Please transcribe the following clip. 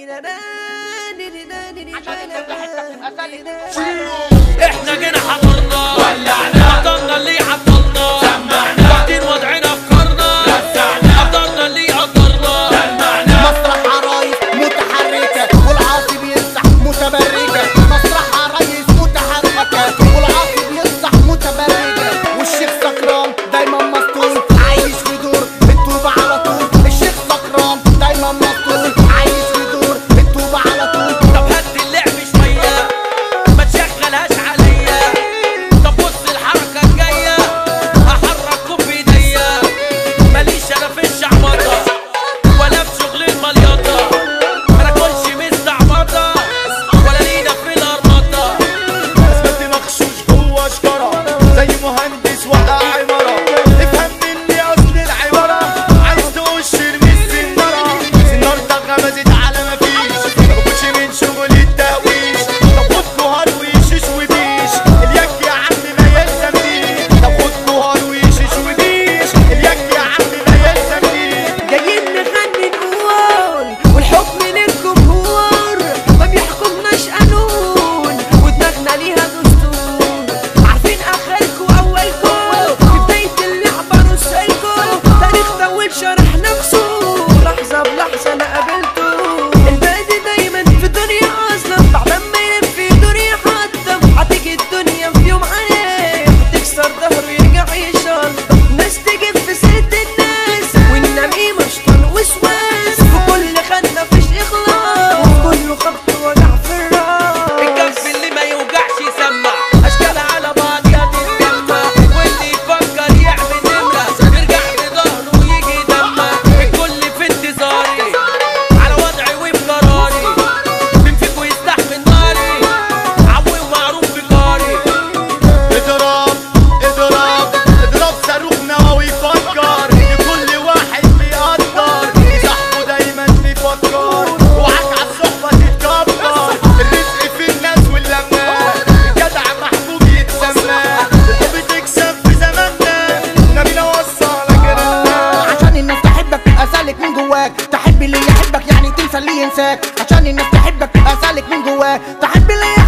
احنا جينا حضرنا ولعنا قدرنا اللي عطلنا سمعنا واخدين وضعنا افكارنا رزعنا قدرنا اللي قدرنا سمعنا مسرح عرايس متحركة والعاصي بيصح متبرجة مسرح عرايس متحركة والعاصي بيصح متبرجة والشيخ سكران دايما مسطول عايش في دور التوبة على طول الشيخ سكران دايما مسطول عايش في دور التوبة على طول طب هدي اللعب شوية ما تشغلهاش عليا طب بص الحركة الجاية هحرككم بايديا ماليش انا في الشعبطة ولا في شغل المليطة ما ناكلش مستعبطة ولا لينا في الارمطة اثبت مغشوش جوه شجره زي مهندس وقع عماره افهم مني اصل العباره عايز تقش ارمي السناره سنارتك غمزت على مفيش ما باكلش من شغل التهويش طب خد جوهر ويشيش وبيش اليك يا عم ما يلزمنيش طب خد جوهر ويشيش وبيش اليك يا عم ما يلزمنيش جايين نغني نقول والحكم للجمهور ما بيحكمناش قانون ودماغنا ليها دستور عارفين اخركم واولكم في بداية اللعبة رسالكم تاريخ طويل شرح نفسه لحظة بلحظة انا قابلته البادي دايما في الدنيا اصلا بعد ما يلف في دنيا حتى هتيجي الدنيا في يوم عليه هتكسر ظهره يرجع يشلط ناس تجيب في سيرة الناس والنميمة شطان وسواس في كل خانة فيش إخلاص وفي كل خبط وجع في الراس الكف اللي ما يوجعش يسمع اشكال على بعض يا تتجمع واللي يفكر يعمل نمرة يرجع بظهره ويجي يدمع الكل في انتظاري على وضعي وفي قراري مين فيكم يستحمل ناري عوي ومعروف بجاري اضرب اضرب اضرب صاروخ نووي يفكر لكل واحد بيقدر صاحبه دايما بيفكر اوعاك على الصحبه تتكبر الرزق في الناس واللمات الجدع محبوب يتسمى الحب تكسب في زماننا نبينا وصلك رنات عشان الناس تحبك تبقى سالك من جواك تحب اللي يحبك يعني تنسى اللي ينساك عشان الناس تحبك تبقى سالك من جواك تحب اللي